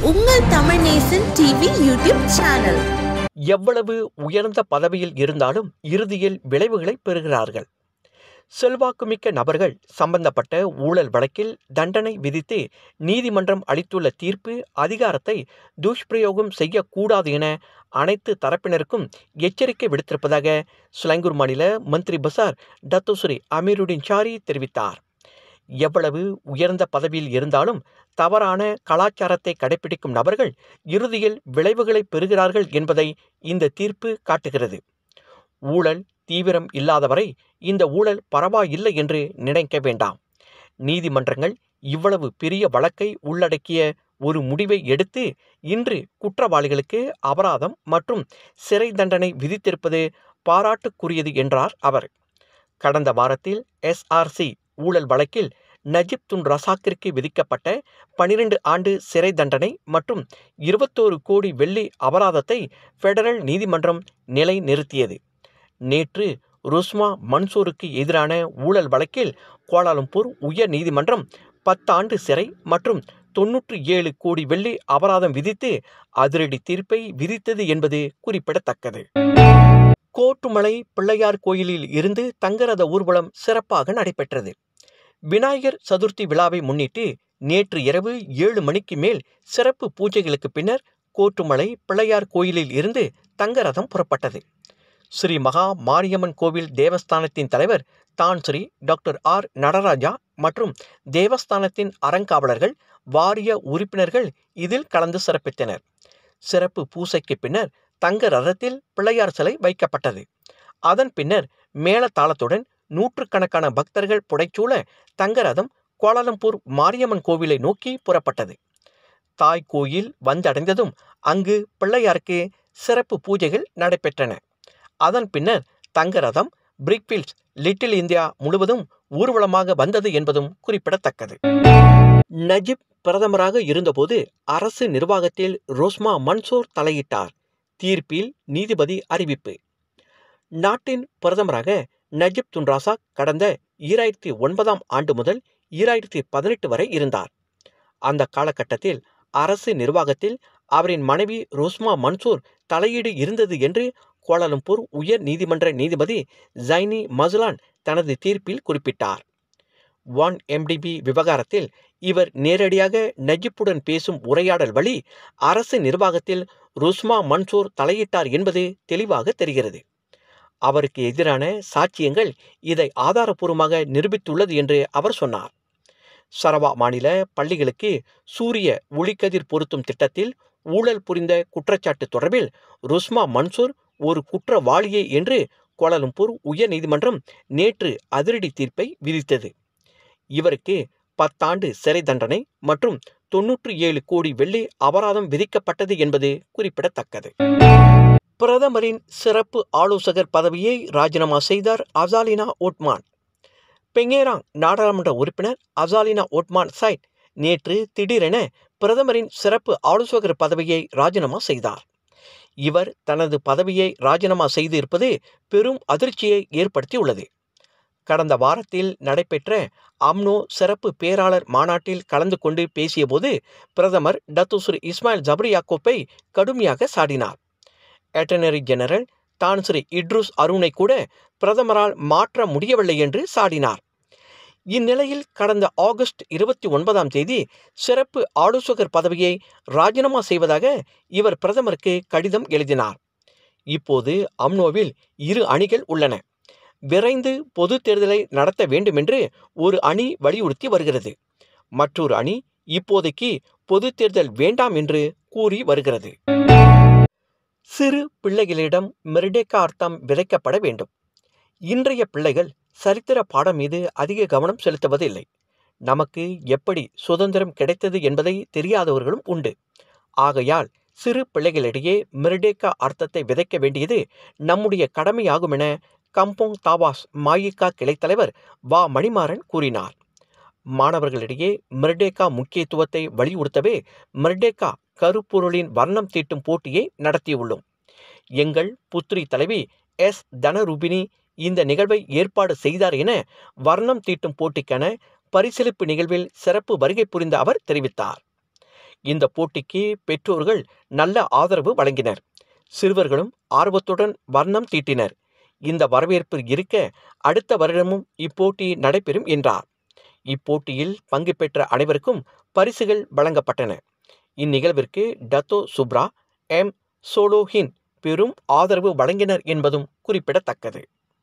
உங்கள் Tamil Nesan TV YouTube channel எவ்வளவு உயர்ந்த பதவியில் இருந்தாலும் இறுதியில் விளைவுகளை பெறுகிறார்கள் செல்வாக்குமிக்க நபர்கள் சம்பந்தப்பட்ட ஊழல் வழக்கில் தண்டனை விதித்து நீதிமன்றம் அளித்துள்ள தீர்ப்பு அதிகாரத்தை துஷ்பிரயோகம் செய்யக்கூடாது என அனைத்து தரப்பினருக்கும் எச்சரிக்கை விடுத்திருப்பதாக ஸ்லங்கூர் மாநில மந்திரி பசார் டத்தோஸ்ரீ அமீருடின் ஷாரி தெரிவித்தார் எவ்வளவு உயர்ந்த பதவியில் இருந்தாலும் தவறான கலாச்சாரத்தை கடைபிடிக்கும் நபர்கள் இறுதியில் விளைவுகளை பெறுகிறார்கள் என்பதை இந்த தீர்ப்பு காட்டுகிறது ஊழல் தீவிரம் இல்லாதவரை இந்த ஊழல் பரவாயில்லை என்று நினைக்க வேண்டாம் நீதிமன்றங்கள் இவ்வளவு பெரிய வழக்கை உள்ளடக்கிய ஒரு முடிவை எடுத்து இன்று குற்றவாளிகளுக்கு அபராதம் மற்றும் சிறை தண்டனை விதித்திருப்பது பாராட்டுக்குரியது என்றார் அவர் கடந்த வாரத்தில் எஸ்ஆர்சி ஊழல் வழக்கில் நஜிப் துன் ரசாக்கிற்கு விதிக்கப்பட்ட பனிரெண்டு ஆண்டு சிறை தண்டனை மற்றும் இருபத்தோரு கோடி வெள்ளி அபராதத்தை ஃபெடரல் நீதிமன்றம் நிலைநிறுத்தியது நேற்று ருஸ்மா மன்சூருக்கு எதிரான ஊழல் வழக்கில் கோலாலம்பூர் உயர் நீதிமன்றம் பத்தாண்டு சிறை மற்றும் தொன்னூற்றி ஏழு கோடி வெள்ளி அபராதம் விதித்து அதிரடி தீர்ப்பை விதித்தது என்பது குறிப்பிடத்தக்கது கோட்டுமலை பிள்ளையார் கோயிலில் இருந்து தங்கரத ஊர்வலம் சிறப்பாக நடைபெற்றது விநாயகர் சதுர்த்தி விழாவை முன்னிட்டு நேற்று இரவு ஏழு மணிக்கு மேல் சிறப்பு பூஜைகளுக்கு பின்னர் கோட்டுமலை பிள்ளையார் கோயிலில் இருந்து தங்கரதம் புறப்பட்டது ஸ்ரீ மகா மாரியம்மன் கோவில் தேவஸ்தானத்தின் தலைவர் தான் ஸ்ரீ டாக்டர் ஆர் நடராஜா மற்றும் தேவஸ்தானத்தின் அறங்காவலர்கள் வாரிய உறுப்பினர்கள் இதில் கலந்து சிறப்பித்தனர் சிறப்பு பூசைக்கு பின்னர் தங்க ரதத்தில் பிள்ளையார் சிலை வைக்கப்பட்டது அதன் பின்னர் மேளதாளத்துடன் நூற்றுக்கணக்கான பக்தர்கள் புடைச்சூழ தங்கரதம் கோலாலம்பூர் மாரியம்மன் கோவிலை நோக்கி புறப்பட்டது தாய் கோயில் வந்தடைந்ததும் அங்கு பிள்ளையாருக்கு சிறப்பு பூஜைகள் நடைபெற்றன அதன் பின்னர் தங்கரதம் பிரிக்ஃபீல்ட்ஸ் லிட்டில் இந்தியா முழுவதும் ஊர்வலமாக வந்தது என்பதும் குறிப்பிடத்தக்கது நஜிப் பிரதமராக இருந்தபோது அரசு நிர்வாகத்தில் ரோஸ்மா மன்சூர் தலையிட்டார் தீர்ப்பில் நீதிபதி அறிவிப்பு நாட்டின் பிரதமராக நஜிப் துன்ராசா கடந்த ஈராயிரத்தி ஒன்பதாம் ஆண்டு முதல் ஈராயிரத்தி பதினெட்டு வரை இருந்தார் அந்த காலகட்டத்தில் அரசு நிர்வாகத்தில் அவரின் மனைவி ரோஸ்மா மன்சூர் தலையீடு இருந்தது என்று கோலாலம்பூர் உயர் நீதிமன்ற நீதிபதி ஜைனி மசுலான் தனது தீர்ப்பில் குறிப்பிட்டார் ஒன் எம்டிபி விவகாரத்தில் இவர் நேரடியாக நஜிப்புடன் பேசும் உரையாடல் வழி அரசு நிர்வாகத்தில் ருஸ்மா மன்சூர் தலையிட்டார் என்பது தெளிவாக தெரிகிறது அவருக்கு எதிரான சாட்சியங்கள் இதை ஆதாரபூர்வமாக நிரூபித்துள்ளது என்று அவர் சொன்னார் சரவா மாநில பள்ளிகளுக்கு சூரிய ஒளிக்கதிர் பொருத்தும் திட்டத்தில் ஊழல் புரிந்த குற்றச்சாட்டு தொடர்பில் ருஸ்மா மன்சூர் ஒரு குற்றவாளியே என்று கோலாலம்பூர் உயர் நீதிமன்றம் நேற்று அதிரடி தீர்ப்பை விதித்தது இவருக்கு பத்தாண்டு சிறை தண்டனை மற்றும் தொன்னூற்றி ஏழு கோடி வெள்ளி அபராதம் விதிக்கப்பட்டது என்பது குறிப்பிடத்தக்கது பிரதமரின் சிறப்பு ஆலோசகர் பதவியை ராஜினாமா செய்தார் அசாலினா ஓட்மான் பெங்கேராங் நாடாளுமன்ற உறுப்பினர் அசாலினா ஓட்மான் சைட் நேற்று திடீரென பிரதமரின் சிறப்பு ஆலோசகர் பதவியை ராஜினாமா செய்தார் இவர் தனது பதவியை ராஜினாமா செய்து இருப்பது பெரும் அதிர்ச்சியை ஏற்படுத்தியுள்ளது கடந்த வாரத்தில் நடைபெற்ற அம்னோ சிறப்பு பேராளர் மாநாட்டில் கலந்து கொண்டு பேசியபோது பிரதமர் டத்துஸ்ரீ இஸ்மாயில் ஜப்ரியாக்கோப்பை கடுமையாக சாடினார் அட்டர்னரி ஜெனரல் தான்ஸ்ரீ இட்ரூஸ் அருணை கூட பிரதமரால் மாற்ற முடியவில்லை என்று சாடினார் இந்நிலையில் கடந்த ஆகஸ்ட் இருபத்தி ஒன்பதாம் தேதி சிறப்பு ஆலோசகர் பதவியை ராஜினாமா செய்வதாக இவர் பிரதமருக்கு கடிதம் எழுதினார் இப்போது அம்னோவில் இரு அணிகள் உள்ளன விரைந்து பொது தேர்தலை நடத்த வேண்டுமென்று ஒரு அணி வலியுறுத்தி வருகிறது மற்றொரு அணி இப்போதைக்கு பொது தேர்தல் வேண்டாம் என்று கூறி வருகிறது சிறு பிள்ளைகளிடம் மெரிடேக்கா அர்த்தம் விதைக்கப்பட வேண்டும் இன்றைய பிள்ளைகள் சரித்திர பாடம் மீது அதிக கவனம் செலுத்துவதில்லை நமக்கு எப்படி சுதந்திரம் கிடைத்தது என்பதை தெரியாதவர்களும் உண்டு ஆகையால் சிறு பிள்ளைகளிடையே மெரிடேக்கா அர்த்தத்தை விதைக்க வேண்டியது நம்முடைய கடமையாகும் என கம்போங் தாவாஸ் மாயிகா கிளைத்தலைவர் வா மணிமாறன் கூறினார் மாணவர்களிடையே மெர்டேக்கா முக்கியத்துவத்தை வலியுறுத்தவே மெர்டேக்கா கருப்பொருளின் வர்ணம் தீட்டும் போட்டியை நடத்தியுள்ளோம் எங்கள் புத்ரி தலைவி எஸ் தனரூபினி இந்த நிகழ்வை ஏற்பாடு செய்தார் என வர்ணம் தீட்டும் போட்டிக்கான பரிசளிப்பு நிகழ்வில் சிறப்பு வருகை புரிந்த அவர் தெரிவித்தார் இந்த போட்டிக்கு பெற்றோர்கள் நல்ல ஆதரவு வழங்கினர் சிறுவர்களும் ஆர்வத்துடன் வர்ணம் தீட்டினர் இந்த வரவேற்பு இருக்க அடுத்த வருடமும் இப்போட்டி நடைபெறும் என்றார் இப்போட்டியில் பங்கு பெற்ற அனைவருக்கும் பரிசுகள் வழங்கப்பட்டன இந்நிகழ்விற்கு டத்தோ சுப்ரா எம் சோலோஹின் பெரும் ஆதரவு வழங்கினர் என்பதும் குறிப்பிடத்தக்கது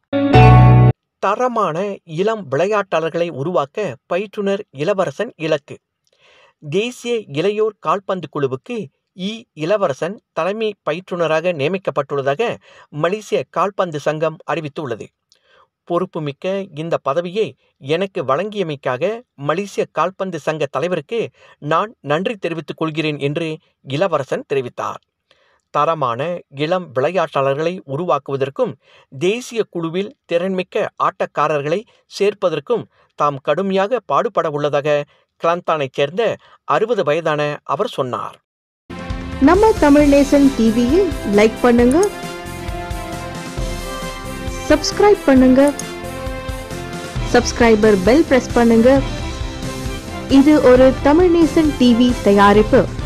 தரமான இளம் விளையாட்டாளர்களை உருவாக்க பயிற்றுனர் இளவரசன் இலக்கு தேசிய இளையோர் கால்பந்து குழுவுக்கு இ இளவரசன் தலைமை பயிற்றுனராக நியமிக்கப்பட்டுள்ளதாக மலேசிய கால்பந்து சங்கம் அறிவித்துள்ளது பொறுப்புமிக்க இந்த பதவியை எனக்கு வழங்கியமைக்காக மலேசிய கால்பந்து சங்க தலைவருக்கு நான் நன்றி தெரிவித்துக் கொள்கிறேன் என்று இளவரசன் தெரிவித்தார் தரமான இளம் விளையாட்டாளர்களை உருவாக்குவதற்கும் தேசிய குழுவில் திறன்மிக்க ஆட்டக்காரர்களை சேர்ப்பதற்கும் தாம் கடுமையாக பாடுபட உள்ளதாக கிளந்தானைச் சேர்ந்த அறுபது வயதான அவர் சொன்னார் நம்ம தமிழ் நேசன் டிவியை லைக் பண்ணுங்க சப்ஸ்கிரைப் பண்ணுங்க சப்ஸ்கிரைபர் பெல் பிரஸ் பண்ணுங்க இது ஒரு தமிழ் நேசன் டிவி தயாரிப்பு